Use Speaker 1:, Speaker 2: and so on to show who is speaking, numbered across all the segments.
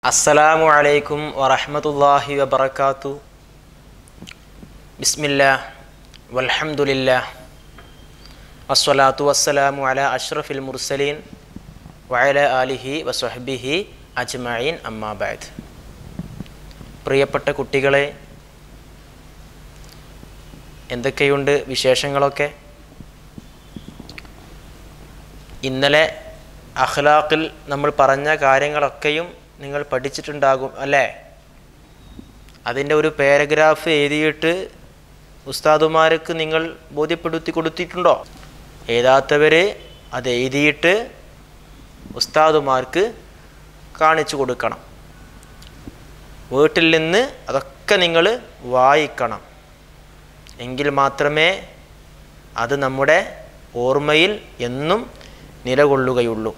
Speaker 1: അസ്സലാമു അലൈക്കും വറഹ്മത്തുള്ളാഹി വബറകാതു ബിസ്മില്ലാ വൽഹംദുലില്ലാ വസ്സലാത്തു വസ്സലാമു അല അഷ്റഫിൽ മുർസലീൻ വഅല ആലിഹി വസ്വഹ്ബിഹി അജ്മഈൻ അമ്മാ ബഅദ് പ്രിയപ്പെട്ട കുട്ടികളെ എന്തൊക്കെയുണ്ട് വിശേഷങ്ങളൊക്കെ ഇന്നലെ അഖ്ലാഖിൽ നമ്മൾ പറഞ്ഞ കാര്യങ്ങളൊക്കെയും നിങ്ങൾ പഠിച്ചിട്ടുണ്ടാകും അല്ലേ അതിൻ്റെ ഒരു പാരഗ്രാഫ് എഴുതിയിട്ട് ഉസ്താദുമാർക്ക് നിങ്ങൾ ബോധ്യപ്പെടുത്തി കൊടുത്തിട്ടുണ്ടോ എഴുതാത്തവർ അത് എഴുതിയിട്ട് ഉസ്താദുമാർക്ക് കാണിച്ചു കൊടുക്കണം വീട്ടിൽ നിന്ന് അതൊക്കെ നിങ്ങൾ വായിക്കണം എങ്കിൽ മാത്രമേ അത് നമ്മുടെ ഓർമ്മയിൽ എന്നും നിലകൊള്ളുകയുള്ളൂ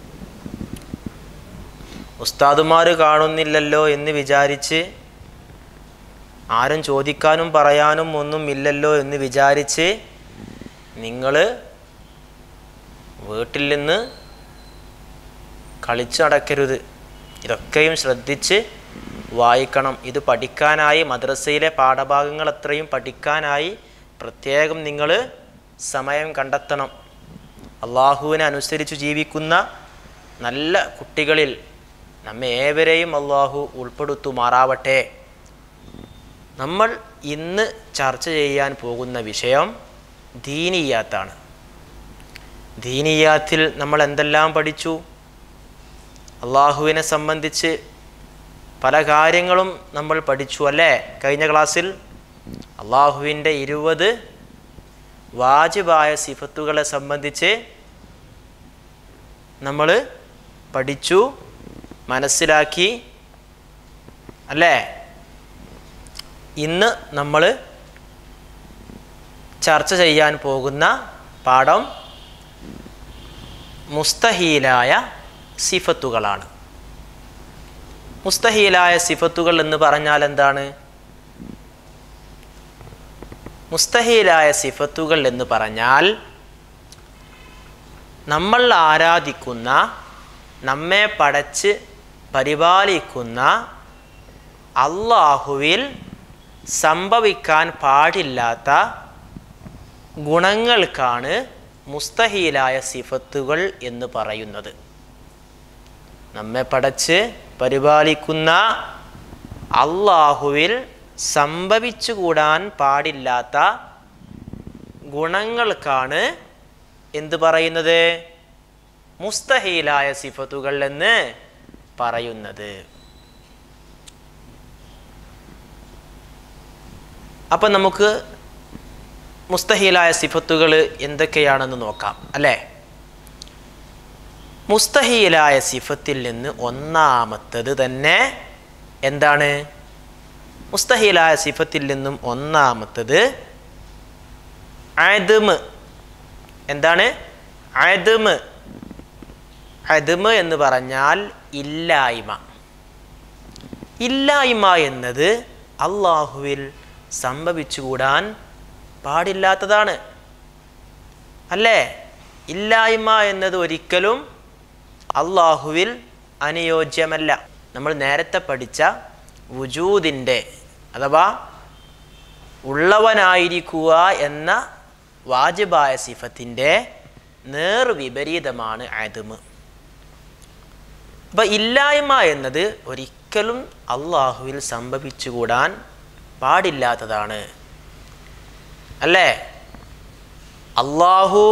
Speaker 1: ഉസ്താദുമാർ കാണുന്നില്ലല്ലോ എന്ന് വിചാരിച്ച് ആരും ചോദിക്കാനും പറയാനും ഒന്നും ഇല്ലല്ലോ എന്ന് വിചാരിച്ച് നിങ്ങൾ വീട്ടിൽ നിന്ന് കളിച്ചു നടക്കരുത് ഇതൊക്കെയും ശ്രദ്ധിച്ച് വായിക്കണം ഇത് പഠിക്കാനായി മദ്രസയിലെ പാഠഭാഗങ്ങൾ അത്രയും പഠിക്കാനായി പ്രത്യേകം നിങ്ങൾ സമയം കണ്ടെത്തണം അള്ളാഹുവിനെ അനുസരിച്ച് ജീവിക്കുന്ന നല്ല കുട്ടികളിൽ നമ്മെ ഏവരെയും അള്ളാഹു ഉൾപ്പെടുത്തുമാറാവട്ടെ നമ്മൾ ഇന്ന് ചർച്ച ചെയ്യാൻ പോകുന്ന വിഷയം ദീനിയാത്താണ് ദീനിയാത്തിൽ നമ്മൾ എന്തെല്ലാം പഠിച്ചു അള്ളാഹുവിനെ സംബന്ധിച്ച് പല കാര്യങ്ങളും നമ്മൾ പഠിച്ചു അല്ലേ കഴിഞ്ഞ ക്ലാസ്സിൽ അള്ളാഹുവിൻ്റെ ഇരുപത് വാജിബായ സിഫത്തുകളെ സംബന്ധിച്ച് നമ്മൾ പഠിച്ചു മനസ്സിലാക്കി അല്ലേ ഇന്ന് നമ്മൾ ചർച്ച ചെയ്യാൻ പോകുന്ന പാഠം മുസ്തഹീലായ സിഫത്തുകളാണ് മുസ്തഹീലായ സിഫത്തുകൾ എന്ന് പറഞ്ഞാൽ എന്താണ് മുസ്തഹീലായ സിഫത്തുകൾ എന്ന് പറഞ്ഞാൽ നമ്മൾ ആരാധിക്കുന്ന നമ്മെ പടച്ച് പരിപാലിക്കുന്ന അള്ളാഹുവിൽ സംഭവിക്കാൻ പാടില്ലാത്ത ഗുണങ്ങൾക്കാണ് മുസ്തഹീലായ സിഫത്തുകൾ എന്ന് പറയുന്നത് നമ്മെ പടച്ച് പരിപാലിക്കുന്ന അള്ളാഹുവിൽ സംഭവിച്ചുകൂടാൻ പാടില്ലാത്ത ഗുണങ്ങൾക്കാണ് എന്ത് പറയുന്നത് മുസ്തഹീലായ സിഫത്തുകൾ എന്ന് പറയുന്നത് അപ്പം നമുക്ക് മുസ്തഹീലായ സിഫത്തുകൾ എന്തൊക്കെയാണെന്ന് നോക്കാം അല്ലേ മുസ്തഹീലായ സിഫത്തിൽ നിന്ന് ഒന്നാമത്തത് തന്നെ എന്താണ് മുസ്തഹീലായ സിഫത്തിൽ നിന്നും ഒന്നാമത്തത് അദമ് എന്താണ് അദമ് അദമ് എന്ന് പറഞ്ഞാൽ ഇല്ലായ്മ ഇല്ലായ്മ എന്നത് അള്ളാഹുവിൽ സംഭവിച്ചുകൂടാൻ പാടില്ലാത്തതാണ് അല്ലേ ഇല്ലായ്മ എന്നത് ഒരിക്കലും അള്ളാഹുവിൽ അനുയോജ്യമല്ല നമ്മൾ നേരത്തെ പഠിച്ച വുജൂദിൻ്റെ അഥവാ ഉള്ളവനായിരിക്കുക എന്ന വാജിബായ സിഫത്തിൻ്റെ നേർ വിപരീതമാണ് ആദമ് അപ്പം ഇല്ലായ്മ എന്നത് ഒരിക്കലും അള്ളാഹുവിൽ സംഭവിച്ചുകൂടാൻ പാടില്ലാത്തതാണ് അല്ലേ അള്ളാഹു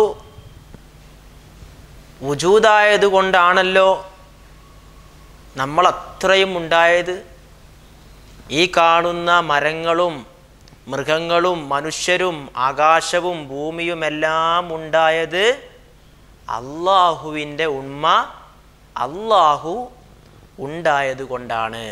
Speaker 1: വുജൂദായത് കൊണ്ടാണല്ലോ നമ്മൾ അത്രയും ഉണ്ടായത് ഈ കാണുന്ന മരങ്ങളും മൃഗങ്ങളും മനുഷ്യരും ആകാശവും ഭൂമിയുമെല്ലാം ഉണ്ടായത് അള്ളാഹുവിൻ്റെ ഉണ്മ അള്ളാഹു ഉണ്ടായത് കൊണ്ടാണ്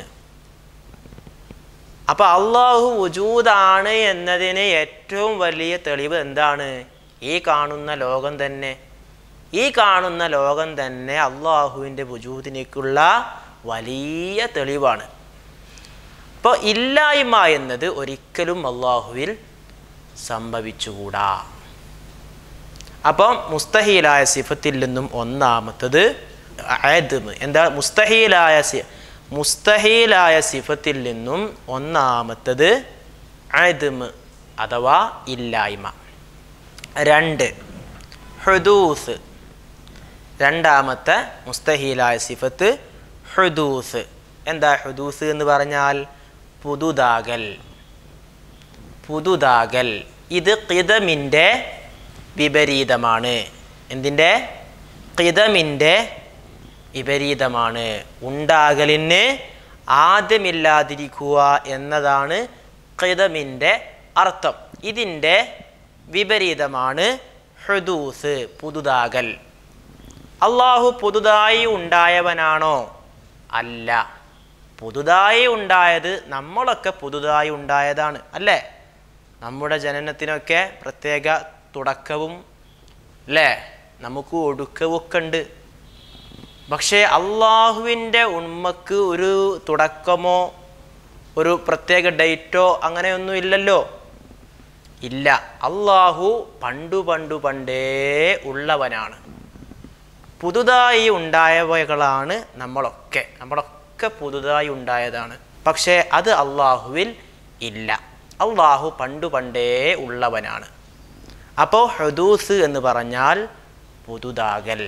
Speaker 1: അപ്പം അള്ളാഹു വുജൂദാണ് എന്നതിന് ഏറ്റവും വലിയ തെളിവ് എന്താണ് ഈ കാണുന്ന ലോകം തന്നെ ഈ കാണുന്ന ലോകം തന്നെ അള്ളാഹുവിൻ്റെ വുജൂദിനേക്കുള്ള വലിയ തെളിവാണ് അപ്പോൾ ഇല്ലായ്മ എന്നത് ഒരിക്കലും അള്ളാഹുവിൽ സംഭവിച്ചുകൂടാ അപ്പം മുസ്തഹീലായ സിഫത്തിൽ നിന്നും ഒന്നാമത്തത് ആദമ് എന്താ മുസ്തഹീലായ സി മുസ്തഹീലായ സിഫത്തിൽ നിന്നും ഒന്നാമത്തത് അദ്മ് അഥവാ ഇല്ലായ്മ രണ്ട് ഹുദൂസ് രണ്ടാമത്തെ മുസ്തഹീലായ സിഫത്ത് ഹുദൂസ് എന്താ ഹുദൂസ് എന്ന് പറഞ്ഞാൽ പുതുതാകൽ പുതുതാകൽ ഇത് കിതമിൻ്റെ വിപരീതമാണ് എന്തിൻ്റെ കിതമിൻ്റെ വിപരീതമാണ് ഉണ്ടാകലിന് ആദ്യമില്ലാതിരിക്കുക എന്നതാണ് കിതമിൻ്റെ അർത്ഥം ഇതിൻ്റെ വിപരീതമാണ് ഹുദൂസ് പുതുതാകൽ അള്ളാഹു പുതുതായി ഉണ്ടായവനാണോ അല്ല പുതുതായി ഉണ്ടായത് നമ്മളൊക്കെ പുതുതായി ഉണ്ടായതാണ് അല്ലേ നമ്മുടെ ജനനത്തിനൊക്കെ പ്രത്യേക തുടക്കവും അല്ലേ നമുക്ക് ഒടുക്കവൊക്കെ ഉണ്ട് പക്ഷേ അള്ളാഹുവിൻ്റെ ഉണ്മക്ക് ഒരു തുടക്കമോ ഒരു പ്രത്യേക ഡേറ്റോ അങ്ങനെയൊന്നും ഇല്ലല്ലോ ഇല്ല അള്ളാഹു പണ്ടു പണ്ടു പണ്ടേ ഉള്ളവനാണ് പുതുതായി ഉണ്ടായവകളാണ് നമ്മളൊക്കെ നമ്മളൊക്കെ പുതുതായി ഉണ്ടായതാണ് പക്ഷേ അത് അള്ളാഹുവിൽ ഇല്ല അള്ളാഹു പണ്ടു പണ്ടേ ഉള്ളവനാണ് അപ്പോൾ ഹദൂസ് എന്ന് പറഞ്ഞാൽ പുതുതാകൽ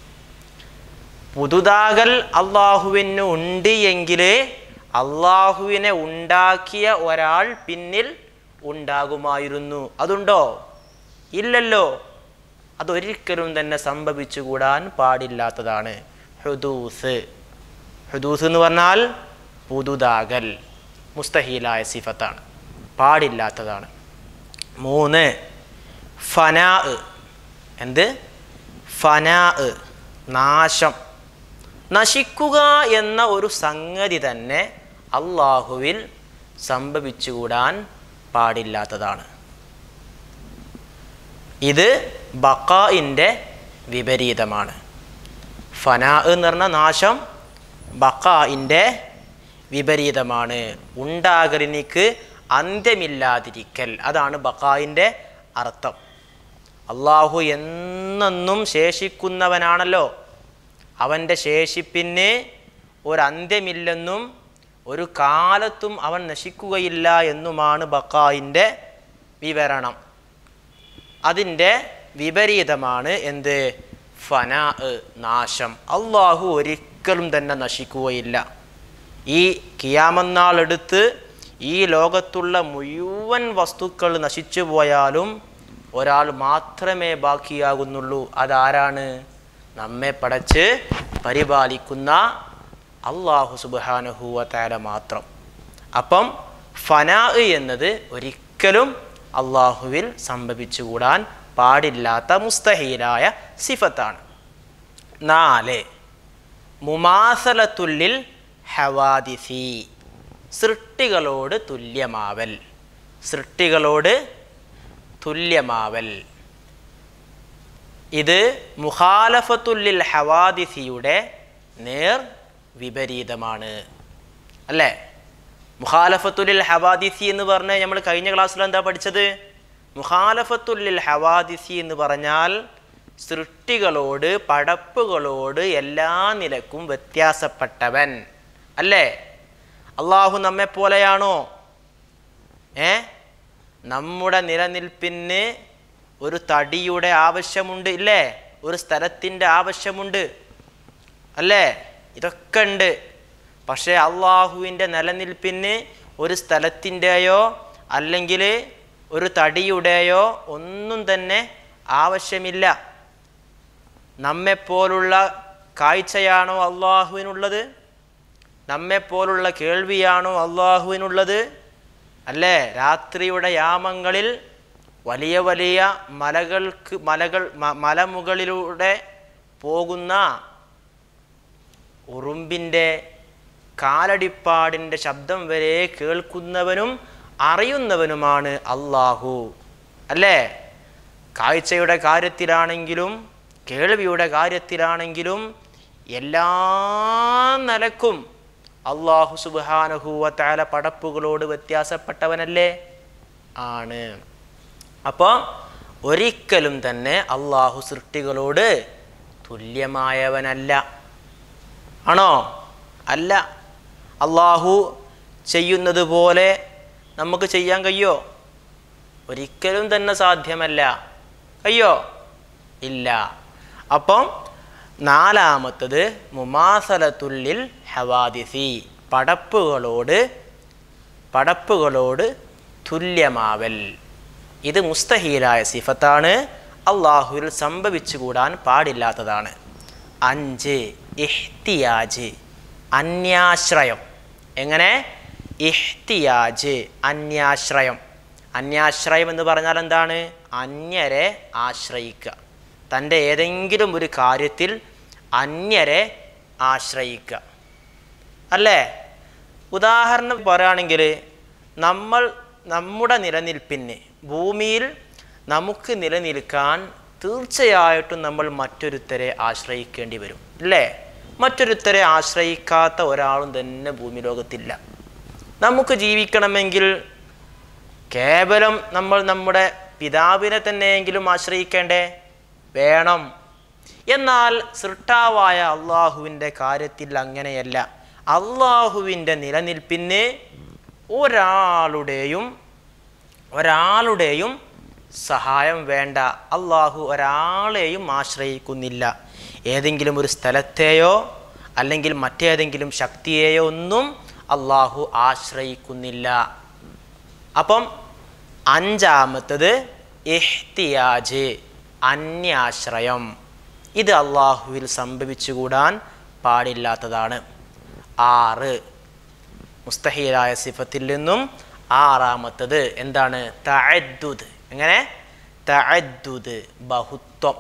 Speaker 1: പുതുതാകൽ അള്ളാഹുവിന് ഉണ്ട് എങ്കിൽ അള്ളാഹുവിനെ ഉണ്ടാക്കിയ ഒരാൾ പിന്നിൽ ഉണ്ടാകുമായിരുന്നു അതുണ്ടോ ഇല്ലല്ലോ അതൊരിക്കലും തന്നെ സംഭവിച്ചുകൂടാൻ പാടില്ലാത്തതാണ് ഹുദൂസ് ഹുദൂസ് എന്ന് പറഞ്ഞാൽ പുതുതാകൽ മുസ്തഹീലായ സിഫത്താണ് പാടില്ലാത്തതാണ് മൂന്ന് ഫനാ എന്ത് ഫനാ നാശം നശിക്കുക എന്ന ഒരു സംഗതി തന്നെ അള്ളാഹുവിൽ സംഭവിച്ചുകൂടാൻ പാടില്ലാത്തതാണ് ഇത് ബക്കായിൻ്റെ വിപരീതമാണ് ഫനാ എന്ന് പറഞ്ഞ നാശം ബക്കായിൻ്റെ വിപരീതമാണ് ഉണ്ടാകലിനിക്ക് അന്ത്യമില്ലാതിരിക്കൽ അതാണ് ബക്കായിൻ്റെ അർത്ഥം അള്ളാഹു എന്നെന്നും ശേഷിക്കുന്നവനാണല്ലോ അവൻ്റെ ശേഷിപ്പിന് ഒരന്ത്യമില്ലെന്നും ഒരു കാലത്തും അവൻ നശിക്കുകയില്ല എന്നുമാണ് ബക്കായിൻ്റെ വിവരണം അതിൻ്റെ വിപരീതമാണ് എന്ത് ഫനാ നാശം അള്ളാഹു ഒരിക്കലും തന്നെ നശിക്കുകയില്ല ഈ കിയാമന്നാളെടുത്ത് ഈ ലോകത്തുള്ള മുഴുവൻ വസ്തുക്കൾ നശിച്ചു പോയാലും ഒരാൾ മാത്രമേ ബാക്കിയാകുന്നുള്ളൂ അതാരാണ് നമ്മെ പടച്ച് പരിപാലിക്കുന്ന അള്ളാഹു സുബാനുഹൂവ താല മാത്രം അപ്പം ഫനാ എന്നത് ഒരിക്കലും അള്ളാഹുവിൽ സംഭവിച്ചുകൂടാൻ പാടില്ലാത്ത മുസ്തഹീലായ സിഫത്താണ് നാല് മുമാസലത്തുല്ലിൽ ഹവാദിസി സൃഷ്ടികളോട് തുല്യമാവൽ സൃഷ്ടികളോട് തുല്യമാവൽ ഇത് മുഖാലഫത്തുല്ലിൽ ഹവാദിസിയുടെ നേർ വിപരീതമാണ് അല്ലേ മുഖാലഫത്തുല്ലിൽ ഹവാദിസി എന്ന് പറഞ്ഞ് നമ്മൾ കഴിഞ്ഞ ക്ലാസ്സിൽ എന്താ പഠിച്ചത് മുഖാലഫത്തുല്ലിൽ ഹവാദിസി എന്ന് പറഞ്ഞാൽ സൃഷ്ടികളോട് പടപ്പുകളോട് എല്ലാ നിലക്കും വ്യത്യാസപ്പെട്ടവൻ അല്ലേ അള്ളാഹു നമ്മെ പോലെയാണോ ഏ നമ്മുടെ നിലനിൽപ്പിന് ഒരു തടിയുടെ ആവശ്യമുണ്ട് ഇല്ലേ ഒരു സ്ഥലത്തിൻ്റെ ആവശ്യമുണ്ട് അല്ലേ ഇതൊക്കെ ഉണ്ട് പക്ഷേ അള്ളാഹുവിൻ്റെ നിലനിൽപ്പിന് ഒരു സ്ഥലത്തിൻ്റെയോ അല്ലെങ്കിൽ ഒരു തടിയുടെയോ ഒന്നും തന്നെ ആവശ്യമില്ല നമ്മെപ്പോലുള്ള കാഴ്ചയാണോ അള്ളാഹുവിനുള്ളത് നമ്മെപ്പോലുള്ള കേൾവിയാണോ അള്ളാഹുവിനുള്ളത് അല്ലേ രാത്രിയുടെ യാമങ്ങളിൽ വലിയ വലിയ മലകൾക്ക് മലകൾ മ- മലമുകളിലൂടെ പോകുന്ന ഉറുമ്പിൻ്റെ കാലടിപ്പാടിൻ്റെ ശബ്ദം വരെ കേൾക്കുന്നവനും അറിയുന്നവനുമാണ് അള്ളാഹു അല്ലേ കാഴ്ചയുടെ കാര്യത്തിലാണെങ്കിലും കേൾവിയുടെ കാര്യത്തിലാണെങ്കിലും എല്ലാ നിലക്കും അള്ളാഹു സുബാനഹുവത്താല പടപ്പുകളോട് വ്യത്യാസപ്പെട്ടവനല്ലേ ആണ് അപ്പോൾ ഒരിക്കലും തന്നെ അള്ളാഹു സൃഷ്ടികളോട് തുല്യമായവനല്ല ആണോ അല്ല അള്ളാഹു ചെയ്യുന്നത് പോലെ നമുക്ക് ചെയ്യാൻ കഴിയോ ഒരിക്കലും തന്നെ സാധ്യമല്ല കഴിയോ ഇല്ല അപ്പം നാലാമത്തത് മുമാസലത്തുള്ളിൽ ഹവാദിസി പടപ്പുകളോട് പടപ്പുകളോട് തുല്യമാവൽ ഇത് മുസ്തഹീലായ സിഫത്താണ് അള്ളാഹുവിൽ സംഭവിച്ചുകൂടാൻ പാടില്ലാത്തതാണ് അഞ്ച് ഇഹ്തിയാജ് അന്യാശ്രയം എങ്ങനെ ഇഹ്തിയാജ് അന്യാശ്രയം അന്യാശ്രയം എന്ന് പറഞ്ഞാൽ എന്താണ് അന്യരെ ആശ്രയിക്കുക തൻ്റെ ഏതെങ്കിലും ഒരു കാര്യത്തിൽ അന്യരെ ആശ്രയിക്കുക അല്ലേ ഉദാഹരണം പറയുകയാണെങ്കിൽ നമ്മൾ നമ്മുടെ നിലനിൽപ്പിന് ഭൂമിയിൽ നമുക്ക് നിലനിൽക്കാൻ തീർച്ചയായിട്ടും നമ്മൾ മറ്റൊരുത്തരെ ആശ്രയിക്കേണ്ടി വരും അല്ലേ മറ്റൊരുത്തരെ ആശ്രയിക്കാത്ത ഒരാളും തന്നെ ഭൂമി ലോകത്തില്ല നമുക്ക് ജീവിക്കണമെങ്കിൽ കേവലം നമ്മൾ നമ്മുടെ പിതാവിനെ തന്നെയെങ്കിലും ആശ്രയിക്കേണ്ടേ വേണം എന്നാൽ സൃഷ്ടാവായ അള്ളാഹുവിൻ്റെ കാര്യത്തിൽ അങ്ങനെയല്ല അള്ളാഹുവിൻ്റെ നിലനിൽപ്പിന് ഒരാളുടെയും ഒരാളുടെയും സഹായം വേണ്ട അള്ളാഹു ഒരാളെയും ആശ്രയിക്കുന്നില്ല ഏതെങ്കിലും ഒരു സ്ഥലത്തെയോ അല്ലെങ്കിൽ മറ്റേതെങ്കിലും ശക്തിയെയോ ഒന്നും അള്ളാഹു ആശ്രയിക്കുന്നില്ല അപ്പം അഞ്ചാമത്തത് ഇഹ്തിയാജ് അന്യാശ്രയം ഇത് അള്ളാഹുവിൽ സംഭവിച്ചുകൂടാൻ പാടില്ലാത്തതാണ് ആറ് മുസ്തഹീലായ സിഫത്തിൽ നിന്നും ആറാമത്തത് എന്താണ് തഅദ്ദുദ് എങ്ങനെ തഅദ്ദുദ് ബഹുത്വം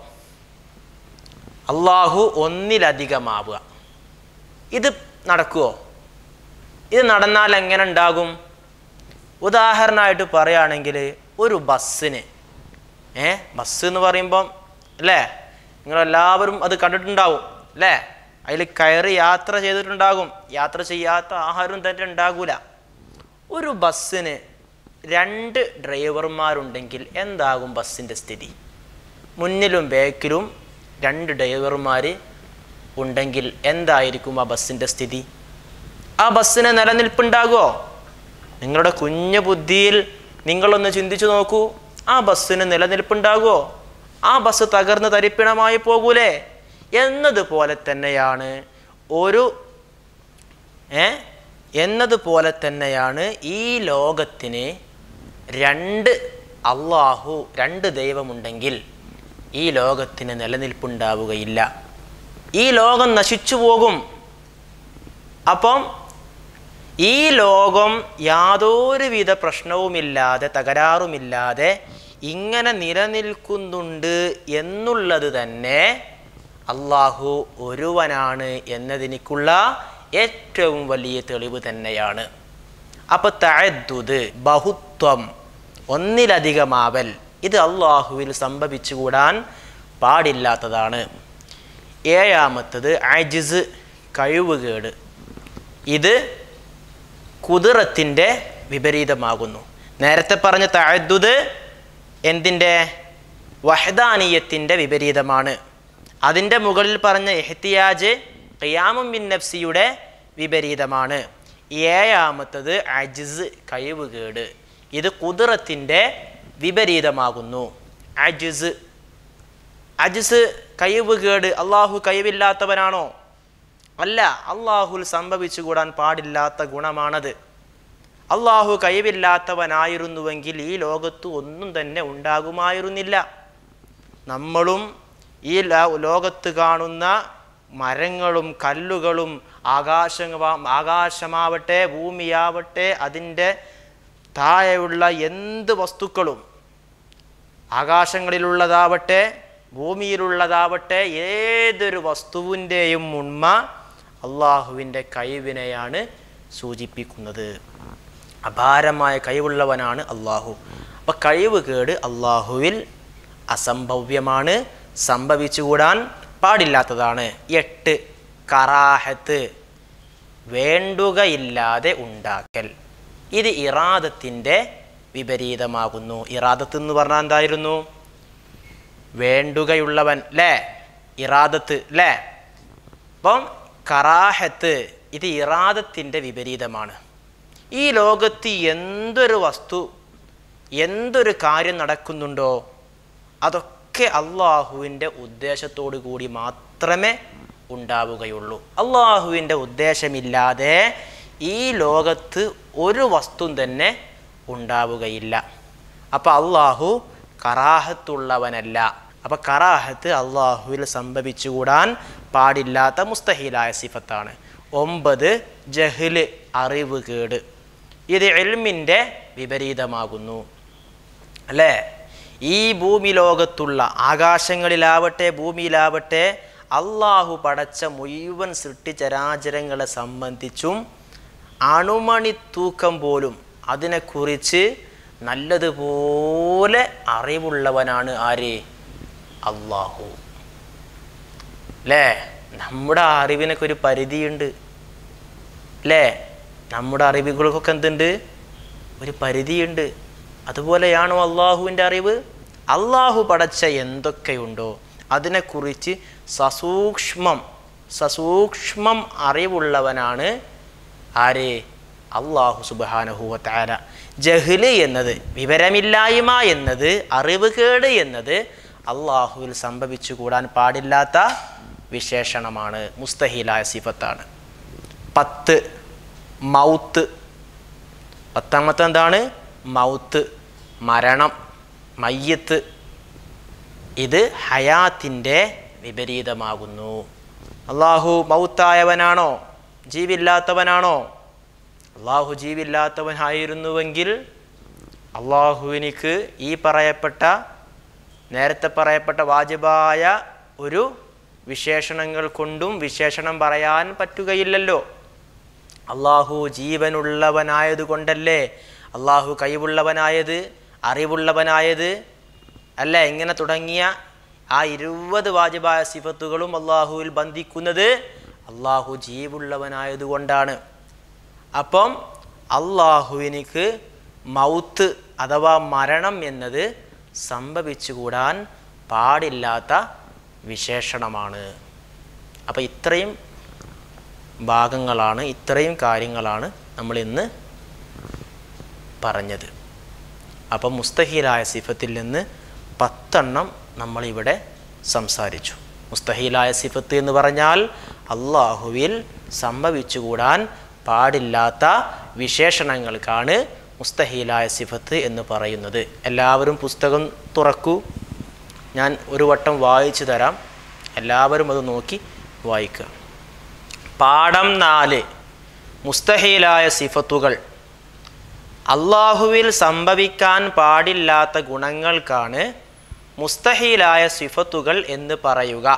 Speaker 1: അള്ളാഹു ഒന്നിലധികമാവുക ഇത് നടക്കുമോ ഇത് നടന്നാൽ എങ്ങനെ ഉണ്ടാകും ഉദാഹരണമായിട്ട് പറയുകയാണെങ്കിൽ ഒരു ബസ്സിന് ഏ ബസ് എന്ന് പറയുമ്പം അല്ലേ നിങ്ങളെല്ലാവരും അത് കണ്ടിട്ടുണ്ടാവും അല്ലേ അതിൽ കയറി യാത്ര ചെയ്തിട്ടുണ്ടാകും യാത്ര ചെയ്യാത്ത ആഹാരം തന്നെ ഉണ്ടാകൂല ഒരു ബസ്സിന് രണ്ട് ഡ്രൈവർമാരുണ്ടെങ്കിൽ എന്താകും ബസ്സിൻ്റെ സ്ഥിതി മുന്നിലും ബാക്കിലും രണ്ട് ഡ്രൈവർമാർ ഉണ്ടെങ്കിൽ എന്തായിരിക്കും ആ ബസ്സിൻ്റെ സ്ഥിതി ആ ബസ്സിന് നിലനിൽപ്പുണ്ടാകുമോ നിങ്ങളുടെ കുഞ്ഞു ബുദ്ധിയിൽ നിങ്ങളൊന്ന് ചിന്തിച്ചു നോക്കൂ ആ ബസ്സിന് നിലനിൽപ്പുണ്ടാകുമോ ആ ബസ് തകർന്ന് തരിപ്പിണമായി പോകൂലേ എന്നതുപോലെ തന്നെയാണ് ഒരു ഏ എന്നതുപോലെ തന്നെയാണ് ഈ ലോകത്തിന് രണ്ട് അള്ളാഹു രണ്ട് ദൈവമുണ്ടെങ്കിൽ ഈ ലോകത്തിന് നിലനിൽപ്പുണ്ടാവുകയില്ല ഈ ലോകം നശിച്ചു പോകും അപ്പം ഈ ലോകം യാതൊരുവിധ പ്രശ്നവുമില്ലാതെ തകരാറുമില്ലാതെ ഇങ്ങനെ നിലനിൽക്കുന്നുണ്ട് എന്നുള്ളത് തന്നെ അള്ളാഹു ഒരുവനാണ് എന്നതിനിക്കുള്ള ഏറ്റവും വലിയ തെളിവ് തന്നെയാണ് അപ്പോൾ തഴദ്ദുത് ബഹുത്വം ഒന്നിലധികമാവൽ ഇത് അള്ളാഹുവിൽ സംഭവിച്ചുകൂടാൻ പാടില്ലാത്തതാണ് ഏഴാമത്തത് അജിസ് കഴിവുകേട് ഇത് കുതിറത്തിൻ്റെ വിപരീതമാകുന്നു നേരത്തെ പറഞ്ഞ തഴദ്ദുത് എന്തിൻ്റെ വഹദാനീയത്തിൻ്റെ വിപരീതമാണ് അതിൻ്റെ മുകളിൽ പറഞ്ഞ എഹ്തിയാജ് ഖിയാമും ബിൻ നഫ്സിയുടെ വിപരീതമാണ് ഏഴാമത്തത് അജിസ് കഴിവുകേട് ഇത് കുതിറത്തിൻ്റെ വിപരീതമാകുന്നു അജിസ് അജിസ് കഴിവുകേട് അള്ളാഹു കഴിവില്ലാത്തവനാണോ അല്ല അള്ളാഹുൽ സംഭവിച്ചുകൂടാൻ പാടില്ലാത്ത ഗുണമാണത് അള്ളാഹു കഴിവില്ലാത്തവനായിരുന്നുവെങ്കിൽ ഈ ലോകത്ത് ഒന്നും തന്നെ ഉണ്ടാകുമായിരുന്നില്ല നമ്മളും ഈ ല- ലോകത്ത് കാണുന്ന മരങ്ങളും കല്ലുകളും ആകാശ ആകാശമാവട്ടെ ഭൂമിയാവട്ടെ അതിൻ്റെ താഴെയുള്ള എന്ത് വസ്തുക്കളും ആകാശങ്ങളിലുള്ളതാവട്ടെ ഭൂമിയിലുള്ളതാവട്ടെ ഏതൊരു വസ്തുവിൻ്റെയും ഉണ്മ അള്ളാഹുവിൻ്റെ കഴിവിനെയാണ് സൂചിപ്പിക്കുന്നത് അപാരമായ കഴിവുള്ളവനാണ് അള്ളാഹു അപ്പം കഴിവ് കേട് അള്ളാഹുവിൽ അസംഭവ്യമാണ് സംഭവിച്ചുകൂടാൻ പാടില്ലാത്തതാണ് എട്ട് കറാഹത്ത് വേണ്ടുകയില്ലാതെ ഉണ്ടാക്കൽ ഇത് ഇറാദത്തിൻ്റെ വിപരീതമാകുന്നു ഇറാദത്ത് എന്ന് പറഞ്ഞാൽ എന്തായിരുന്നു വേണ്ടുകയുള്ളവൻ അല്ലേ ഇറാദത്ത് അല്ലേ അപ്പം കറാഹത്ത് ഇത് ഇറാദത്തിൻ്റെ വിപരീതമാണ് ഈ ലോകത്ത് എന്തൊരു വസ്തു എന്തൊരു കാര്യം നടക്കുന്നുണ്ടോ അതൊക്കെ അള്ളാഹുവിൻ്റെ ഉദ്ദേശത്തോടു കൂടി മാത്രമേ ഉണ്ടാവുകയുള്ളൂ അള്ളാഹുവിൻ്റെ ഉദ്ദേശമില്ലാതെ ഈ ലോകത്ത് ഒരു വസ്തു തന്നെ ഉണ്ടാവുകയില്ല അപ്പം അള്ളാഹു കറാഹത്തുള്ളവനല്ല അപ്പം കറാഹത്ത് അള്ളാഹുവിൽ സംഭവിച്ചുകൂടാൻ പാടില്ലാത്ത മുസ്തഹീലായ സിഫത്താണ് ഒമ്പത് ജഹ്ല് അറിവ് കേട് ഇത് എൽമിൻ്റെ വിപരീതമാകുന്നു അല്ലേ ഈ ഭൂമി ലോകത്തുള്ള ആകാശങ്ങളിലാവട്ടെ ഭൂമിയിലാവട്ടെ അള്ളാഹു പടച്ച മുഴുവൻ സൃഷ്ടിചരാചരങ്ങളെ സംബന്ധിച്ചും അണുമണി തൂക്കം പോലും അതിനെക്കുറിച്ച് നല്ലതുപോലെ അറിവുള്ളവനാണ് ആര് അള്ളാഹു അല്ലേ നമ്മുടെ അറിവിനൊക്കെ ഒരു പരിധിയുണ്ട് അല്ലേ നമ്മുടെ അറിവുകൾക്കൊക്കെ എന്തുണ്ട് ഒരു പരിധിയുണ്ട് അതുപോലെയാണോ അള്ളാഹുവിൻ്റെ അറിവ് അള്ളാഹു പടച്ച എന്തൊക്കെയുണ്ടോ അതിനെക്കുറിച്ച് സസൂക്ഷ്മം സസൂക്ഷ്മം അറിവുള്ളവനാണ് ആര് അള്ളാഹു സുബാനഹുവത്താര ജഹ്ല് എന്നത് വിവരമില്ലായ്മ എന്നത് അറിവ് കേട് എന്നത് അള്ളാഹുവിൽ സംഭവിച്ചു കൂടാൻ പാടില്ലാത്ത വിശേഷണമാണ് മുസ്തഹീലായ സിഫത്താണ് പത്ത് മൗത്ത് പത്താമത്തെ എന്താണ് മൗത്ത് മരണം മയ്യത്ത് ഇത് ഹയാത്തിൻ്റെ വിപരീതമാകുന്നു അള്ളാഹു മൗത്തായവനാണോ ജീവില്ലാത്തവനാണോ അള്ളാഹു ജീവില്ലാത്തവനായിരുന്നുവെങ്കിൽ അള്ളാഹുവിനിക്ക് ഈ പറയപ്പെട്ട നേരത്തെ പറയപ്പെട്ട വാജിബായ ഒരു വിശേഷണങ്ങൾ കൊണ്ടും വിശേഷണം പറയാൻ പറ്റുകയില്ലല്ലോ അള്ളാഹു ജീവനുള്ളവനായതുകൊണ്ടല്ലേ അള്ളാഹു കഴിവുള്ളവനായത് അറിവുള്ളവനായത് അല്ല ഇങ്ങനെ തുടങ്ങിയ ആ ഇരുപത് വാജിബായ സിഫത്തുകളും അള്ളാഹുവിൽ ബന്ധിക്കുന്നത് അള്ളാഹു ജീവുള്ളവനായതുകൊണ്ടാണ് അപ്പം അള്ളാഹുവിനിക്ക് മൗത്ത് അഥവാ മരണം എന്നത് സംഭവിച്ചുകൂടാൻ പാടില്ലാത്ത വിശേഷണമാണ് അപ്പം ഇത്രയും ഭാഗങ്ങളാണ് ഇത്രയും കാര്യങ്ങളാണ് നമ്മൾ ഇന്ന് പറഞ്ഞത് അപ്പം മുസ്തഹീലായ സിഫത്തിൽ നിന്ന് പത്തെണ്ണം നമ്മളിവിടെ സംസാരിച്ചു മുസ്തഹീലായ സിഫത്ത് എന്ന് പറഞ്ഞാൽ അള്ളാഹുവിൽ സംഭവിച്ചുകൂടാൻ പാടില്ലാത്ത വിശേഷണങ്ങൾക്കാണ് മുസ്തഹീലായ സിഫത്ത് എന്ന് പറയുന്നത് എല്ലാവരും പുസ്തകം തുറക്കൂ ഞാൻ ഒരു വട്ടം വായിച്ചു തരാം എല്ലാവരും അത് നോക്കി വായിക്കുക പാഠം നാല് മുസ്തഹീലായ സിഫത്തുകൾ അള്ളാഹുവിൽ സംഭവിക്കാൻ പാടില്ലാത്ത ഗുണങ്ങൾക്കാണ് മുസ്തഹീലായ സിഫത്തുകൾ എന്ന് പറയുക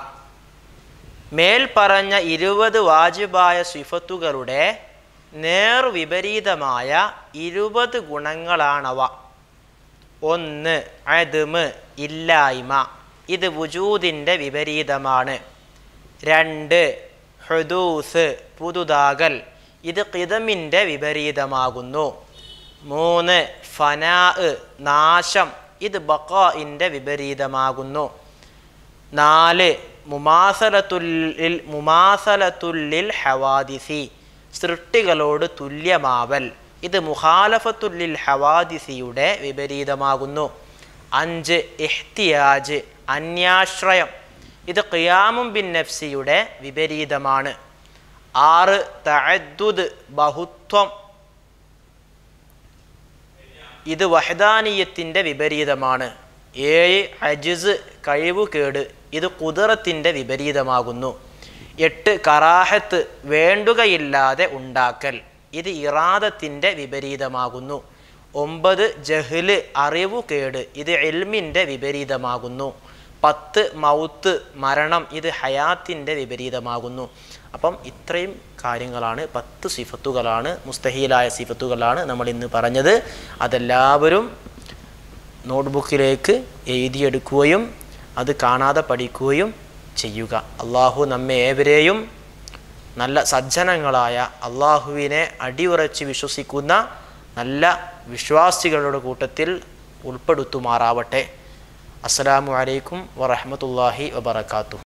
Speaker 1: മേൽ പറഞ്ഞ ഇരുപത് വാജിബായ സിഫത്തുകളുടെ നേർവിപരീതമായ ഇരുപത് ഗുണങ്ങളാണവ ഒന്ന് അദ്മ് ഇല്ലായ്മ ഇത് വുജൂദിൻ്റെ വിപരീതമാണ് രണ്ട് ഹുദൂസ് പുതുതാകൽ ഇത് കിതമിൻ്റെ വിപരീതമാകുന്നു മൂന്ന് ഫനാ നാശം ഇത് ബക്കാഇൻ്റെ വിപരീതമാകുന്നു നാല് മുമാസലത്തുല്ലിൽ മുമാസലത്തുല്ലിൽ ഹവാദിസി സൃഷ്ടികളോട് തുല്യമാവൽ ഇത് മുഖാലഫത്തുല്ലിൽ ഹവാദിസിയുടെ വിപരീതമാകുന്നു അഞ്ച് ഇഹ്തിയാജ് അന്യാശ്രയം ഇത് ഖിയാമും ബിൻ നഫ്സിയുടെ വിപരീതമാണ് ആറ് തഅദ്ദുദ് ബഹുത്വം ഇത് വഹദാനീയത്തിൻ്റെ വിപരീതമാണ് ഏഴ് അജിസ് കഴിവുകേട് ഇത് കുതിറത്തിൻ്റെ വിപരീതമാകുന്നു എട്ട് കറാഹത്ത് വേണ്ടുകയില്ലാതെ ഉണ്ടാക്കൽ ഇത് ഇറാദത്തിൻ്റെ വിപരീതമാകുന്നു ഒമ്പത് ജഹ്ല് അറിവുകേട് ഇത് എൽമിൻ്റെ വിപരീതമാകുന്നു പത്ത് മൗത്ത് മരണം ഇത് ഹയാത്തിൻ്റെ വിപരീതമാകുന്നു അപ്പം ഇത്രയും കാര്യങ്ങളാണ് പത്ത് സിഫത്തുകളാണ് മുസ്തഹീലായ സിഫത്തുകളാണ് നമ്മൾ ഇന്ന് പറഞ്ഞത് അതെല്ലാവരും നോട്ട്ബുക്കിലേക്ക് എഴുതിയെടുക്കുകയും അത് കാണാതെ പഠിക്കുകയും ചെയ്യുക അള്ളാഹു നമ്മെ ഏവരെയും നല്ല സജ്ജനങ്ങളായ അള്ളാഹുവിനെ അടിയുറച്ച് വിശ്വസിക്കുന്ന നല്ല വിശ്വാസികളുടെ കൂട്ടത്തിൽ ഉൾപ്പെടുത്തുമാറാവട്ടെ അസ്സലാമു അലൈക്കും വറഹമത്തല്ലാഹി വബർക്കാത്തു